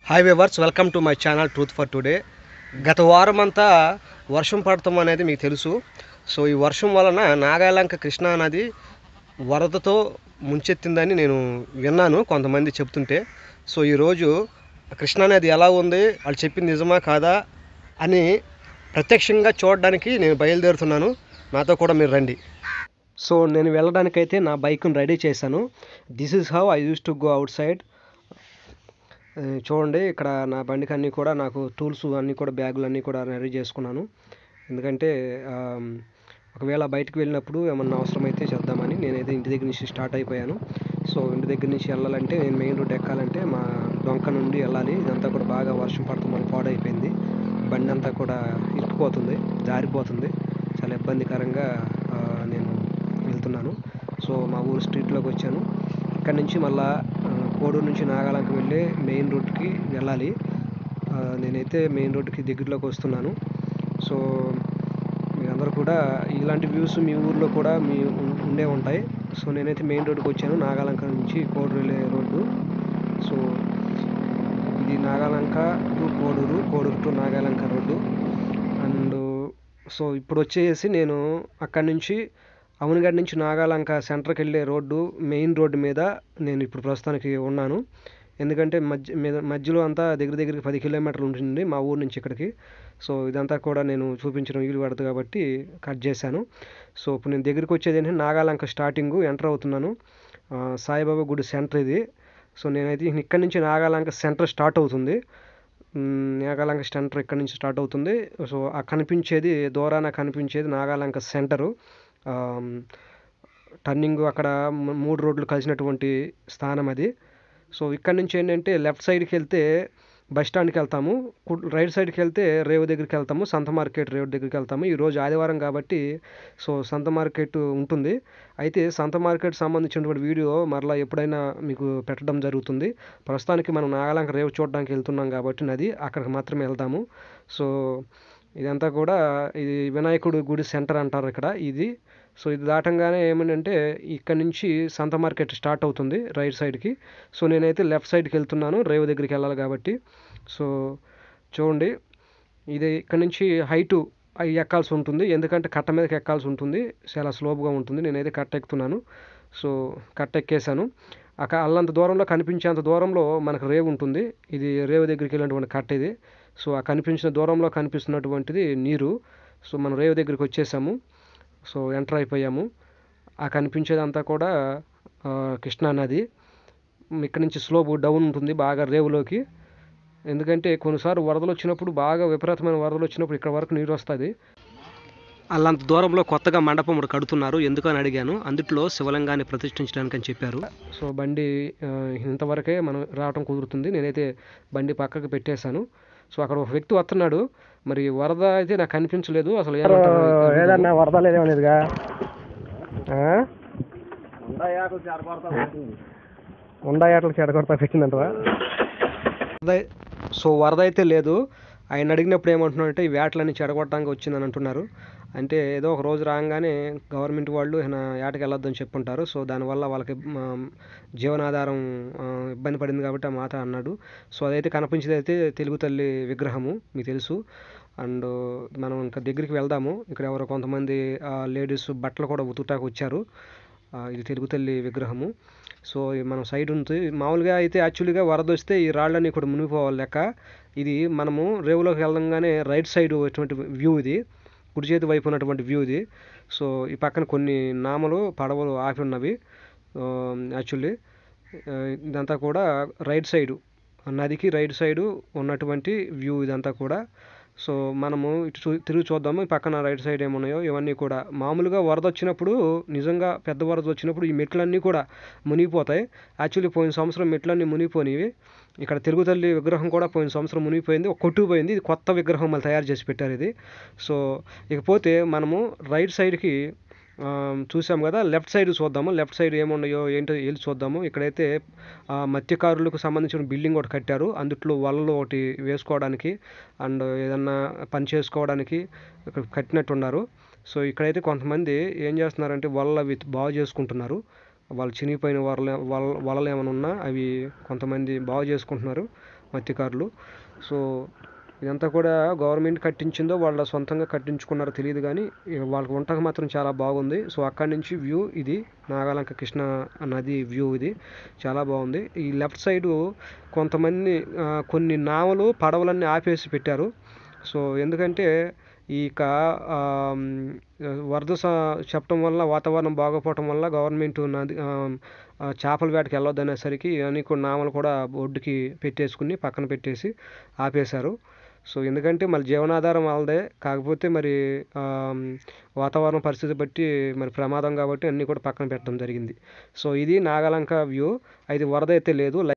hi viewers welcome to my channel truth for today గత వారం అంతా వర్షం పడటం అనేది మీకు తెలుసు సో ఈ వర్షం వలన నాగాలంక కృష్ణా నది వరదతో ముంచెత్తిందని నేను విన్నాను కొంతమంది చెప్తుంటే సో ఈరోజు కృష్ణా నది ఎలా ఉంది వాళ్ళు చెప్పింది నిజమా కాదా అని ప్రత్యక్షంగా చూడడానికి నేను బయలుదేరుతున్నాను నాతో కూడా మీరు రండి సో నేను వెళ్ళడానికైతే నా బైక్ను రెడీ చేశాను this is how I use to go outside ఆ, చూడండి ఇక్కడ నా బండికి అన్నీ కూడా నాకు టూల్స్ అన్నీ కూడా బ్యాగులు అన్నీ కూడా రెడీ చేసుకున్నాను ఎందుకంటే ఆ, ఒకవేళ బయటకు వెళ్ళినప్పుడు ఏమన్నా అవసరమైతే చేద్దామని నేనైతే ఇంటి దగ్గర నుంచి స్టార్ట్ అయిపోయాను సో ఇంటి దగ్గర నుంచి వెళ్ళాలంటే నేను మెయిన్ రోడ్ ఎక్కాలంటే మా డొంక నుండి వెళ్ళాలి ఇదంతా కూడా బాగా వర్షం పడుతుంది మన పాడైపోయింది బండి అంతా కూడా ఇరుక్కుపోతుంది జారిపోతుంది చాలా ఇబ్బందికరంగా ఆ, నేను వెళ్తున్నాను సో మా ఊరు స్ట్రీట్లోకి వచ్చాను ఇక్కడ నుంచి మళ్ళా ఆ, కోడూరు నుంచి నాగాలంకి వెళ్ళే మెయిన్ రోడ్కి వెళ్ళాలి ఆ, నేనైతే మెయిన్ రోడ్కి దగ్గరలోకి వస్తున్నాను సో మీరందరూ కూడా ఇలాంటి వ్యూస్ మీ ఊర్లో కూడా మీ ఉం- ఉండే ఉంటాయి సో నేనైతే మెయిన్ రోడ్కి వచ్చాను నాగాలంక నుంచి కోడూరు వెళ్ళే రోడ్డు సో ఇది Nagalanka to Koduru Koduru to Nagalanka road and so ఇప్పుడు వచ్చేసి నేను అక్కడి నుంచి అవనిగడ్ నుంచి నాగాలంక సెంటర్కి వెళ్ళే రోడ్డు మెయిన్ రోడ్డు మీద నేను ఇప్పుడు ప్రస్తుతానికి ఉన్నాను ఎందుకంటే మధ్య మీద మధ్యలో అంతా దగ్గర దగ్గరికి పది కిలోమీటర్లు ఉంటుంది మా ఊరు నుంచి ఇక్కడికి సో ఇదంతా కూడా నేను చూపించడం వీలు పడదు కాబట్టి కట్ చేశాను సో ఇప్పుడు నేను దగ్గరికి వచ్చేది ఏంటంటే నాగాలంక స్టార్టింగ్ ఎంటర్ అవుతున్నాను ఆ, సాయిబాబా గుడి సెంటర్ ఇది సో నేనైతే ఇక్కడి నుంచి నాగాలంక సెంటర్ స్టార్ట్ అవుతుంది మ్, నాగాలంక సెంటర్ ఇక్కడ నుంచి స్టార్ట్ అవుతుంది సో ఆ కనిపించేది దూరాన కనిపించేది నాగాలంక సెంటరు ఆమ్, టర్నింగ్ అక్కడ ము- మూడు రోడ్లు కలిసినటువంటి స్థానం అది సో ఇక్కడ నుంచి ఏంటంటే లెఫ్ట్ సైడ్కి వెళ్తే బస్ స్టాండ్కి వెళ్తాము కు- రైట్ సైడ్కి వెళ్తే రేవు దగ్గరికి వెళ్తాము సంత మార్కెట్ రేవు దగ్గరికి వెళ్తాము ఈరోజు ఆదివారం కాబట్టి సో సంత మార్కెట్ ఉంటుంది అయితే సంత మార్కెట్ సంబంధించినటువంటి వీడియో మరలా ఎప్పుడైనా మీకు పెట్టడం జరుగుతుంది ప్రస్తుతానికి మనం నాగాలంక రేవు చూడడానికి వెళ్తున్నాం కాబట్టి నది అక్కడికి మాత్రమే వెళ్తాము సో ఇదంతా కూడా ఇది వినాయకుడు గుడి సెంటర్ అంటారు ఇక్కడ ఇది సో ఇది దాటంగానే ఏమంటే ఇక్కడ నుంచి సంత మార్కెట్ స్టార్ట్ అవుతుంది రైట్ సైడ్కి సో నేనైతే లెఫ్ట్ సైడ్కి వెళ్తున్నాను రేవు దగ్గరికి వెళ్ళాలి కాబట్టి సో చూడండి ఇది ఇక్కడ నుంచి హైటు ఎక్కాల్సి ఉంటుంది ఎందుకంటే కట్ట మీదకి ఎక్కాల్సి ఉంటుంది చాలా స్లోప్గా ఉంటుంది నేనైతే కట్ట ఎక్కుతున్నాను సో కట్ట ఎక్కేసాను అక్కడ అల్లంత దూరంలో కనిపించేంత దూరంలో మనకు రేవు ఉంటుంది ఇది రేవు దగ్గరికి వెళ్ళినటువంటి కట్ట ఇది సో ఆ కనిపించిన దూరంలో కనిపిస్తున్నటువంటిది నీరు సో మనం రేవు దగ్గరికి వచ్చేసాము సో ఎంటర్ అయిపోయాము ఆ కనిపించేదంతా కూడా ఆ, కృష్ణా నది ఇక్కడ నుంచి స్లోప్ డౌన్ ఉంటుంది బాగా రేవులోకి ఎందుకంటే కొన్నిసార్లు వరదలు వచ్చినప్పుడు బాగా విపరీతమైన వరదలు వచ్చినప్పుడు ఇక్కడ వరకు నీరు వస్తుంది అల్లంత దూరంలో కొత్తగా మండపం ఒకటి కడుతున్నారు ఎందుకని అడిగాను అందుట్లో శివలింగాన్ని ప్రతిష్ఠించడానికి అని చెప్పారు సో బండి ఆ, ఇంతవరకే మనం రావటం కుదురుతుంది నేనైతే బండి పక్కకు పెట్టేశాను సో అక్కడ ఒక వ్యక్తి వస్తున్నాడు మరి వరద అయితే నాకు కనిపించలేదు అసలు ఏమంటారు ఏదన్నా వరద లేదేమో లేదుగా ఉండా ఏటలు చెడగొడతా పెట్టిందంటవా వరద సో వరద అయితే లేదు ఆయన అడిగినప్పుడు ఏమంటున్నారంటే ఈ వేటలన్నీ చెడగొట్టడానికి వచ్చిందని అంటున్నారు అంటే ఏదో ఒక రోజు రాగానే గవర్నమెంట్ వాళ్ళు ఈయన ఏటకి వెళ్ళొద్దని చెప్పుంటారు సో దానివల్ల వాళ్ళకి మ, జీవనాధారం ఆ, ఇబ్బంది పడింది కాబట్టి ఆ మాట అన్నాడు సో అదైతే కనిపించేది అయితే తెలుగు తల్లి విగ్రహము మీకు తెలుసు అండ్ మనం ఇంకా దగ్గరికి వెళ్దాము ఇక్కడ ఎవరో కొంతమంది లేడీస్ బట్టలు కూడా ఉతుకుటాకు వచ్చారు ఆ, ఇది తెలుగు తల్లి విగ్రహము సో ఇది మనం సైడ్ ఉంది మామూలుగా అయితే యాక్చువల్గా వరద వస్తే ఈ రాళ్ళన్నీ కూడా మునిగిపోవాలి లెక్క ఇది మనము రేవులోకి వెళ్ళంగానే రైట్ సైడ్ ఎటువంటి వ్యూ ఇది కుడి చేతి వైపు ఉన్నటువంటి వ్యూ ఇది సో ఈ పక్కన కొన్ని నామలు పడవలు ఆపి ఉన్నవి యాక్చువల్లీ ఇదంతా కూడా రైట్ సైడు నదికి రైట్ సైడు ఉన్నటువంటి వ్యూ ఇదంతా కూడా సో మనము ఇటు చూ తిరిగి చూద్దాము ఈ పక్కన రైట్ సైడ్ ఏమున్నాయో ఇవన్నీ కూడా మామూలుగా వరద వచ్చినప్పుడు నిజంగా పెద్ద వరద వచ్చినప్పుడు ఈ మెట్లన్నీ కూడా మునిగిపోతాయి యాక్చువల్లీ పోయిన సంవత్సరం మెట్లన్నీ మునిగిపోయినవి ఇక్కడ తెలుగు తల్లి విగ్రహం కూడా పోయిన సంవత్సరం మునిగిపోయింది ఒక కొట్టుకుపోయింది ఇది కొత్త విగ్రహం మళ్ళీ తయారు చేసి పెట్టారు ఇది సో ఇకపోతే మనము రైట్ సైడ్కి ఆ, చూసాం కదా లెఫ్ట్ సైడ్ చూద్దాము లెఫ్ట్ సైడ్ ఏమున్నాయో ఏంటో వెళ్ళి చూద్దాము ఇక్కడైతే ఆ, మత్స్యకారులకు సంబంధించిన బిల్డింగ్ ఒకటి కట్టారు అందుట్లో వలలు ఒకటి వేసుకోవడానికి అండ్ ఏదన్నా పని చేసుకోవడానికి ఇక్కడ కట్టినట్టున్నారు సో ఇక్కడైతే కొంతమంది ఏం చేస్తున్నారంటే వలలు అవి బాగు చేసుకుంటున్నారు వాళ్ళు చినిగిపోయిన వలలు వల వలలు ఏమైనా ఉన్నా అవి కొంతమంది బాగు చేసుకుంటున్నారు మత్స్యకారులు సో ఇదంతా కూడా గవర్నమెంట్ కట్టించిందో వాళ్ళ సొంతంగా కట్టించుకున్నారో తెలియదు కానీ ఇక వాళ్ళకి వంటకు మాత్రం చాలా బాగుంది సో అక్కడి నుంచి వ్యూ ఇది నాగాలంక కృష్ణ నది వ్యూ ఇది చాలా బాగుంది ఈ లెఫ్ట్ సైడు కొంతమంది ఆ, కొన్ని నావలు పడవలన్నీ ఆపేసి పెట్టారు సో ఎందుకంటే ఈ కా ఆ, వరద స- చెప్పడం వల్ల వాతావరణం బాగోపోవటం వల్ల గవర్నమెంట్ నది ఆ, ఆ, చేపల వేటకి వెళ్ళొద్దు అనేసరికి అన్ని కూడా నావలు కూడా ఒడ్డుకి పెట్టేసుకుని పక్కన పెట్టేసి ఆపేశారు సో ఎందుకంటే మళ్ళీ జీవనాధారం వాళ్ళదే కాకపోతే మరి ఆ, వాతావరణ పరిస్థితి బట్టి మరి ప్రమాదం కాబట్టి అన్నీ కూడా పక్కన పెట్టడం జరిగింది సో ఇది నాగలంక వ్యూ అయితే వరద అయితే లేదు